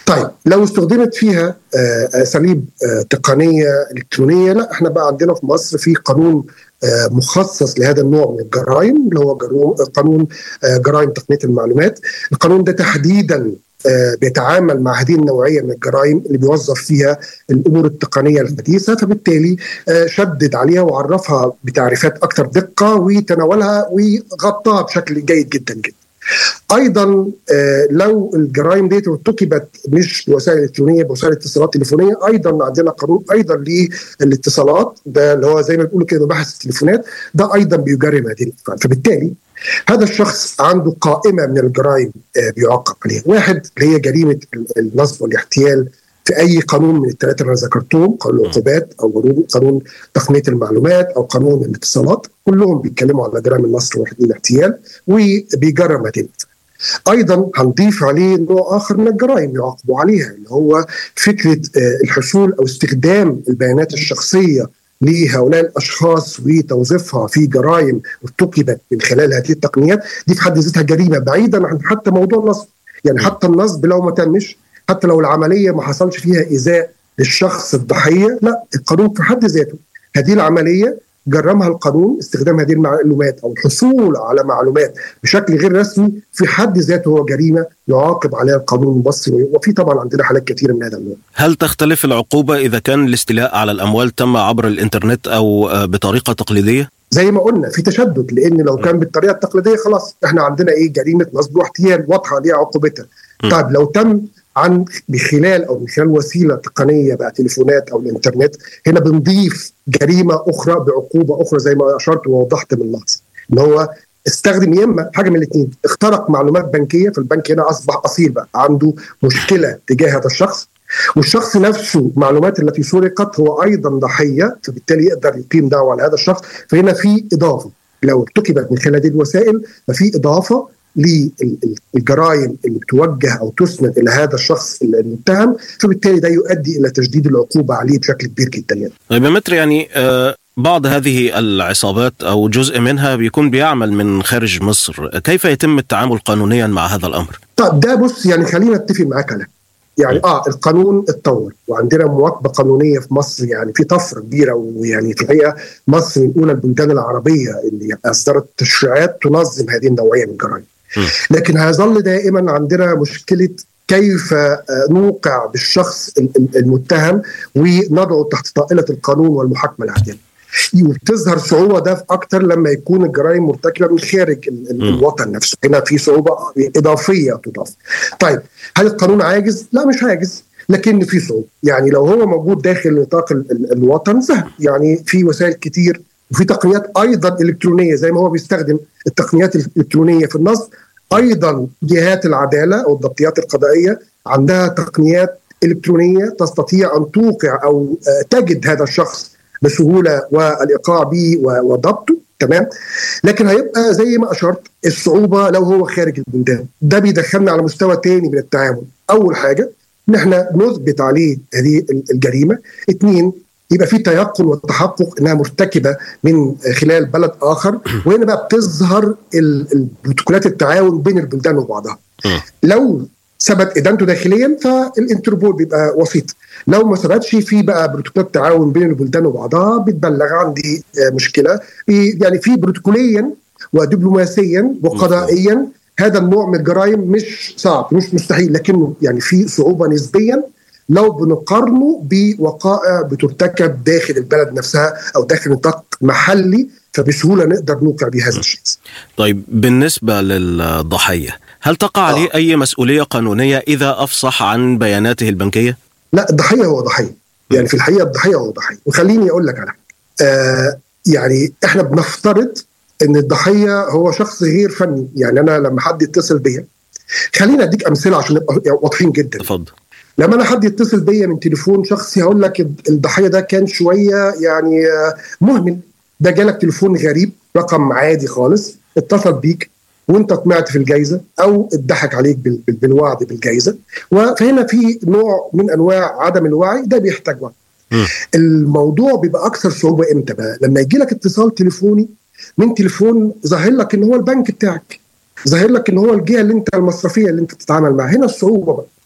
طيب لو استخدمت فيها اساليب تقنيه الكترونيه لا احنا بقى عندنا في مصر في قانون مخصص لهذا النوع من الجرائم اللي هو قانون جرائم تقنيه المعلومات القانون ده تحديدا بيتعامل مع هذه النوعيه من الجرائم اللي بيوظف فيها الامور التقنيه الحديثه فبالتالي شدد عليها وعرفها بتعريفات اكثر دقه وتناولها وغطاها بشكل جيد جدا جدا. ايضا لو الجرائم دي ارتكبت مش بوسائل الكترونيه بوسائل اتصالات تليفونيه ايضا عندنا قانون ايضا للاتصالات ده اللي هو زي ما بيقولوا كده مباحث التليفونات ده ايضا بيجرم هذه الافعال فبالتالي هذا الشخص عنده قائمه من الجرائم بيعاقب عليها واحد اللي هي جريمه النصب والاحتيال في اي قانون من الثلاثه اللي انا ذكرتهم قانون العقوبات او قانون تقنيه المعلومات او قانون الاتصالات كلهم بيتكلموا على جرائم النصب والاحتيال وبيجرم هذه ايضا هنضيف عليه نوع اخر من الجرائم يعاقبوا عليها اللي هو فكره الحصول او استخدام البيانات الشخصيه لهؤلاء الاشخاص وتوظيفها في جرائم ارتكبت من خلال هذه التقنيات دي في حد ذاتها جريمه بعيدا عن حتى موضوع النصب يعني حتى النصب لو ما تمش حتى لو العمليه ما حصلش فيها ايذاء للشخص الضحيه لا القانون في حد ذاته هذه العمليه جرمها القانون استخدام هذه المعلومات او الحصول على معلومات بشكل غير رسمي في حد ذاته هو جريمه يعاقب عليها القانون المصري وفي طبعا عندنا حالات كثيره من هذا النوع. هل تختلف العقوبه اذا كان الاستيلاء على الاموال تم عبر الانترنت او بطريقه تقليديه؟ زي ما قلنا في تشدد لان لو كان بالطريقه التقليديه خلاص احنا عندنا ايه جريمه نصب واحتيال واضحه ليها عقوبتها. طيب لو تم عن بخلال او من خلال وسيله تقنيه بقى تليفونات او الانترنت هنا بنضيف جريمه اخرى بعقوبه اخرى زي ما اشرت ووضحت من لحظه ان هو استخدم يا اما حاجه من الاثنين اخترق معلومات بنكيه فالبنك هنا اصبح اصيل بقى عنده مشكله تجاه هذا الشخص والشخص نفسه المعلومات التي سرقت هو ايضا ضحيه فبالتالي يقدر يقيم دعوه على هذا الشخخص فهنا في اضافه لو ارتكبت من خلال هذه الوسائل ففي اضافه للجرائم اللي بتوجه او تسند الى هذا الشخص المتهم فبالتالي ده يؤدي الى تشديد العقوبه عليه بشكل كبير جدا يعني. طيب يا متر يعني آه بعض هذه العصابات او جزء منها بيكون بيعمل من خارج مصر، كيف يتم التعامل قانونيا مع هذا الامر؟ طب ده بص يعني خلينا اتفق معاك على يعني اه القانون اتطور وعندنا مواكبه قانونيه في مصر يعني في طفره كبيره ويعني في الحقيقه مصر من اولى البلدان العربيه اللي اصدرت تشريعات تنظم هذه النوعيه من الجرائم. لكن هيظل دائما عندنا مشكله كيف نوقع بالشخص المتهم ونضعه تحت طائله القانون والمحاكمه العادله. وبتظهر صعوبه ده اكتر لما يكون الجرائم مرتكبه من خارج الوطن نفسه هنا في صعوبه اضافيه تضاف طيب هل القانون عاجز لا مش عاجز لكن في صعوبه يعني لو هو موجود داخل نطاق الوطن سهل يعني في وسائل كتير وفي تقنيات ايضا الكترونيه زي ما هو بيستخدم التقنيات الالكترونيه في النصب ايضا جهات العداله او الضبطيات القضائيه عندها تقنيات الكترونيه تستطيع ان توقع او تجد هذا الشخص بسهوله والايقاع به وضبطه تمام لكن هيبقى زي ما اشرت الصعوبه لو هو خارج البلدان ده بيدخلنا على مستوى تاني من التعامل اول حاجه ان احنا نثبت عليه هذه الجريمه اثنين يبقى في تيقن وتحقق انها مرتكبه من خلال بلد اخر وهنا بقى بتظهر البروتوكولات التعاون بين البلدان وبعضها لو ثبت ادانته داخليا فالانتربول بيبقى وسيط لو ما ثبتش في بقى بروتوكولات تعاون بين البلدان وبعضها بتبلغ عندي مشكله يعني في بروتوكوليا ودبلوماسيا وقضائيا هذا النوع من الجرائم مش صعب مش مستحيل لكنه يعني في صعوبه نسبيا لو بنقارنه بوقائع بترتكب داخل البلد نفسها او داخل نطاق محلي فبسهوله نقدر نوقع بهذا الشخص. طيب بالنسبه للضحيه هل تقع عليه آه. اي مسؤوليه قانونيه اذا افصح عن بياناته البنكيه؟ لا الضحيه هو ضحيه يعني في الحقيقه الضحيه هو ضحيه وخليني اقول لك على حاجه آه يعني احنا بنفترض ان الضحيه هو شخص غير فني يعني انا لما حد يتصل بيا خلينا اديك امثله عشان نبقى واضحين جدا اتفضل لما انا حد يتصل بيا من تليفون شخصي هقول لك الضحيه ده كان شويه يعني مهمل ده جالك تليفون غريب رقم عادي خالص اتصل بيك وانت طمعت في الجائزه او اتضحك عليك بالوعد بالجائزه فهنا في نوع من انواع عدم الوعي ده بيحتاج وقت الموضوع بيبقى اكثر صعوبه امتى بقى لما يجي لك اتصال تليفوني من تليفون ظاهر لك ان هو البنك بتاعك ظاهر لك ان هو الجهه اللي انت المصرفيه اللي انت بتتعامل معاها هنا الصعوبه بقى